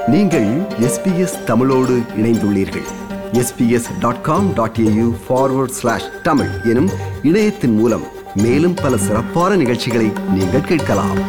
நீங்கள் எஸ்பிஎஸ் தமிழோடு இணைந்துள்ளீர்கள் SBS dot com dot AU forward slash Tamil எனும் இணையத்தின் மூலம் மேலும் பல சிறப்பான நிகழ்ச்சிகளை நீங்கள் கேட்கலாம்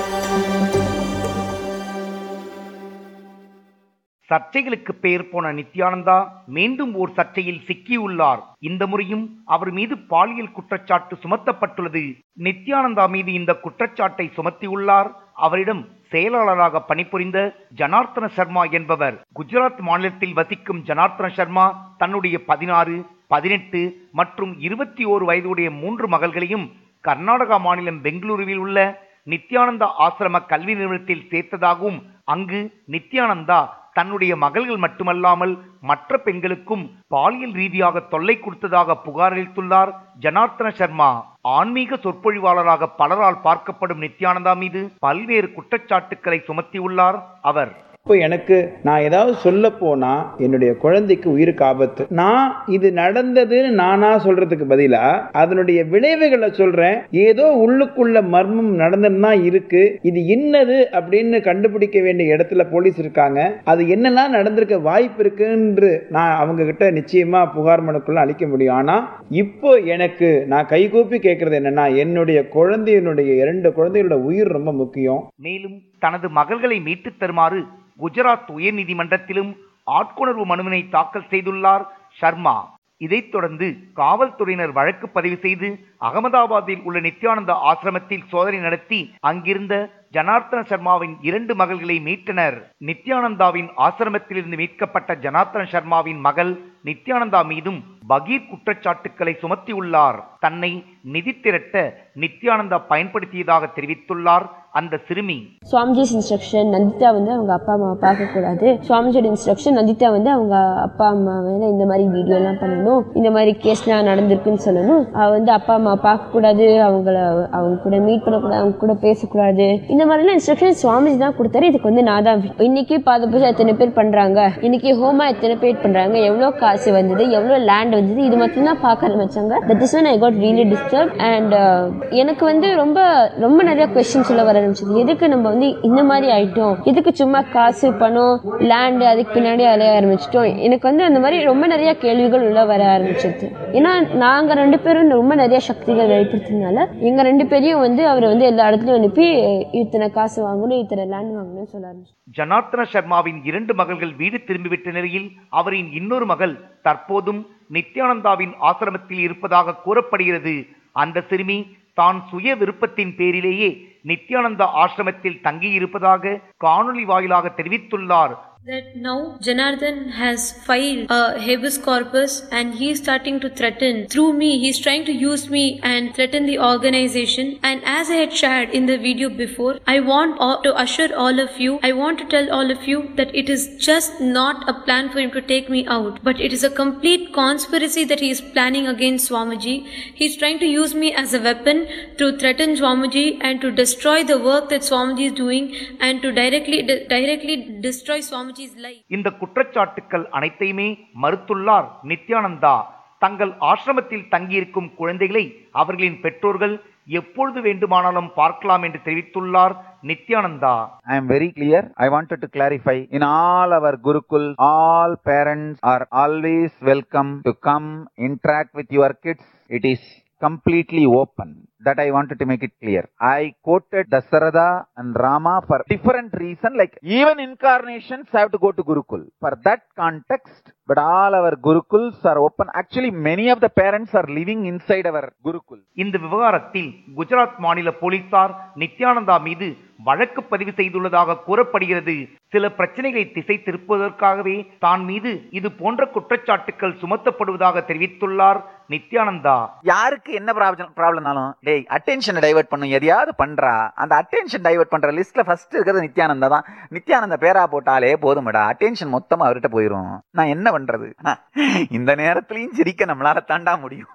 சர்ச்சைகளுக்கு பெயர் போன நித்யானந்தா மீண்டும் ஓர் சர்ச்சையில் சிக்கியுள்ளார் இந்த முறையும் அவர் மீது பாலியல் குற்றச்சாட்டு சுமத்தப்பட்டுள்ளது நித்யானந்தா மீது இந்த குற்றச்சாட்டை சுமத்தியுள்ளார் அவரிடம் செயலாளராக பணிபுரிந்த ஜனார்த்தன சர்மா என்பவர் குஜராத் மாநிலத்தில் வசிக்கும் ஜனார்த்தன சர்மா தன்னுடைய பதினாறு பதினெட்டு மற்றும் இருபத்தி ஓரு வயதுடைய மூன்று மகள்களையும் கர்நாடகா மாநிலம் பெங்களூருவில் உள்ள நித்யானந்தா ஆசிரம கல்வி நிறுவனத்தில் சேர்த்ததாகவும் அங்கு நித்யானந்தா தன்னுடைய மகள்கள் மட்டுமல்லாமல் மற்ற பெண்களுக்கும் பாலியல் ரீதியாக தொல்லை கொடுத்ததாக புகார் அளித்துள்ளார் ஜனார்த்தன சர்மா ஆன்மீக சொற்பொழிவாளராக பலரால் பார்க்கப்படும் நித்யானந்தா மீது பல்வேறு குற்றச்சாட்டுக்களை சுமத்தியுள்ளார் அவர் இப்போ எனக்கு நான் ஏதாவது சொல்ல போனா என்னுடைய குழந்தைக்கு உயிருக்கு ஆபத்து நான் இது நடந்ததுன்னு நானா சொல்றதுக்கு பதிலா அதனுடைய விளைவுகளை சொல்றேன் ஏதோ உள்ளுக்குள்ள மர்மம் நடந்துன்னு தான் இருக்கு இது என்னது அப்படின்னு கண்டுபிடிக்க வேண்டிய இடத்துல போலீஸ் இருக்காங்க அது என்னெல்லாம் நடந்திருக்க வாய்ப்பு இருக்குன்று நான் அவங்க கிட்ட நிச்சயமா புகார் மனுக்குள்ள அளிக்க முடியும் ஆனா இப்போ எனக்கு நான் கைகூப்பி கேட்கறது என்னன்னா என்னுடைய குழந்தையினுடைய இரண்டு குழந்தைகளோட உயிர் ரொம்ப முக்கியம் மேலும் தனது மகள்களை மீட்டுத் தருமாறு குஜராத் உயர்நீதிமன்றத்திலும் ஆட்கொணர்வு மனுவினை தாக்கல் செய்துள்ளார் சர்மா இதைத் தொடர்ந்து காவல்துறையினர் வழக்கு பதிவு செய்து அகமதாபாத்தில் உள்ள நித்யானந்தா ஆசிரமத்தில் சோதனை நடத்தி அங்கிருந்த ஜனார்த்தன சர்மாவின் இரண்டு மகள்களை மீட்டனர் நித்யானந்தாவின் ஆசிரமத்திலிருந்து மீட்கப்பட்ட ஜனார்த்தன சர்மாவின் மகள் நித்யானந்தா மீதும் பகீர் குற்றச்சாட்டுக்களை சுமத்தியுள்ளார் தன்னை நிதி திரட்ட நித்யானந்தா பயன்படுத்தியதாக தெரிவித்துள்ளார் அந்த சிறுமி சுவாமிஜிஸ் இன்ஸ்ட்ரக்ஷன் நந்திதா வந்து அவங்க அப்பா அம்மாவை பார்க்கக்கூடாது சுவாமிஜியோட இன்ஸ்ட்ரக்ஷன் நந்திதா வந்து அவங்க அப்பா அம்மா வேணா இந்த மாதிரி வீடியோலாம் பண்ணணும் இந்த மாதிரி கேஸ்லாம் நடந்திருக்குன்னு சொல்லணும் அவ வந்து அப்பா அம்மா பார்க்கக்கூடாது அவங்கள அவங்க கூட மீட் பண்ணக்கூடாது அவங்க கூட பேசக்கூடாது இந்த மாதிரிலாம் இன்ஸ்ட்ரக்ஷன் சுவாமிஜி தான் கொடுத்தாரு இதுக்கு வந்து நான் தான் இன்னைக்கு பாத பூஜை எத்தனை பேர் பண்றாங்க இன்னைக்கு ஹோமா எத்தனை பேர் பண்றாங்க எவ்வளோ காசு வந்தது எவ்வளோ லேண்ட் வந்தது இது மட்டும் தான் பார்க்க ஆரம்பிச்சாங்க that is one I got really disturb and எனக்கு வந்து ரொம்ப ரொம்ப நிறைய கொஸ்டின்ஸ் உள்ள வர ஆரம்பிச்சது எதுக்கு நம்ம வந்து இந்த மாதிரி ஆயிட்டோம் எதுக்கு சும்மா காசு பணம் லேண்டு அதுக்கு பின்னாடி அலைய ஆரம்பிச்சிட்டோம் எனக்கு வந்து அந்த மாதிரி ரொம்ப நிறைய கேள்விகள் உள்ள வர ஆரம்பிச்சது ஏன்னா நாங்க ரெண்டு பேரும் ரொம்ப நிறைய சக்திகள் வெளிப்படுத்தினால எங்க ரெண்டு பேரையும் வந்து அவர் வந்து எல்லா இடத்துலயும் அனுப்பி இத்தனை காசு வாங்கணும் இத்தனை லேண்ட் வாங்கணும்னு சொல்ல ஆரம்பிச்சு ஜனார்த்தன சர்மாவின் இரண்டு மகள்கள் வீடு திரும்பிவிட்ட நிலையில் அவரின் இன்னொரு மகள் தற்போதும் நித்யானந்தாவின் ஆசிரமத்தில் இருப்பதாக கூறப்படுகிறது அந்த சிறுமி தான் சுய விருப்பத்தின் பேரிலேயே நித்யானந்தா ஆசிரமத்தில் தங்கியிருப்பதாக காணொளி வாயிலாக தெரிவித்துள்ளார் that now Janardhan has filed a habeas corpus and he is starting to threaten through me he's trying to use me and threaten the organization and as I had shared in the video before I want all, to assure all of you I want to tell all of you that it is just not a plan for him to take me out but it is a complete conspiracy that he is planning against Swamiji he's trying to use me as a weapon to threaten Swamiji and to destroy the work that Swamiji is doing and to directly di- directly destroy Swamiji's life இந்த குற்றச்சாட்டுக்கள் அனைத்தையுமே மறுத்துள்ளார் நித்யானந்தா தங்கள் ஆசிரமத்தில் தங்கியிருக்கும் குழந்தைகளை அவர்களின் பெற்றோர்கள் எப்பொழுது வேண்டுமானாலும் பார்க்கலாம் என்று தெரிவித்துள்ளார் Nithyananda I am very clear. I wanted to clarify. In all our Gurukul, all parents are always welcome to come interact with your kids. It is completely open. That I wanted to make it clear. I quoted Dasarada and Rama for different reason. Like even incarnations have to go to Gurukul. For that context, but all our Gurukuls are open. Actually, many of the parents are living inside our Gurukul. இந்த விவகாரத்தில் குஜராத் மாநில போலீசார் நித்யானந்தா மீது வழக்கு பதிவு செய்துள்ளதாக கூறப்படுகிறது சில பிரச்சனைகளை திசை திருப்புவதற்காகவே தான் மீது இது போன்ற குற்றச்சாட்டுக்கள் சுமத்தப்படுவதாக தெரிவித்துள்ளார் நித்யானந்தா யாருக்கு என்ன ப்ராப்ளம் ப்ராப்ளம்னாலும் டேய் அட்டென்ஷனை டைவர்ட் பண்ணும் எதையாவது பண்றா அந்த அட்டென்ஷன் டைவர்ட் பண்ற லிஸ்ட்ல ஃபர்ஸ்ட் இருக்கிறது நித்யானந்தா தான் நித்யானந்த பேரா போட்டாலே போதுமடா அட்டென்ஷன் மொத்தமா அவர்கிட்ட போயிரும் நான் என்ன பண்றது இந்த நேரத்துலயும் சிரிக்க நம்மளால தாண்டா முடியும்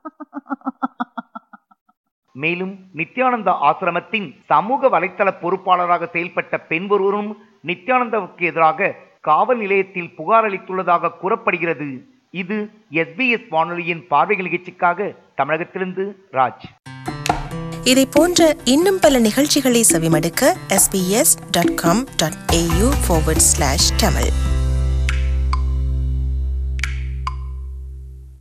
மேலும் நித்யானந்தா ஆசிரமத்தின் சமூக வலைத்தள பொறுப்பாளராக செயல்பட்ட பெண் ஒருவரும் நித்யானந்தாவுக்கு எதிராக காவல் நிலையத்தில் புகார் அளித்துள்ளதாக கூறப்படுகிறது இது எஸ்பிஎஸ் வானொலியின் பார்வை நிகழ்ச்சிக்காக தமிழகத்திலிருந்து ராஜ் இதை போன்ற இன்னும் பல நிகழ்ச்சிகளை செவிமடுக்க sbs.com.au forward slash tamil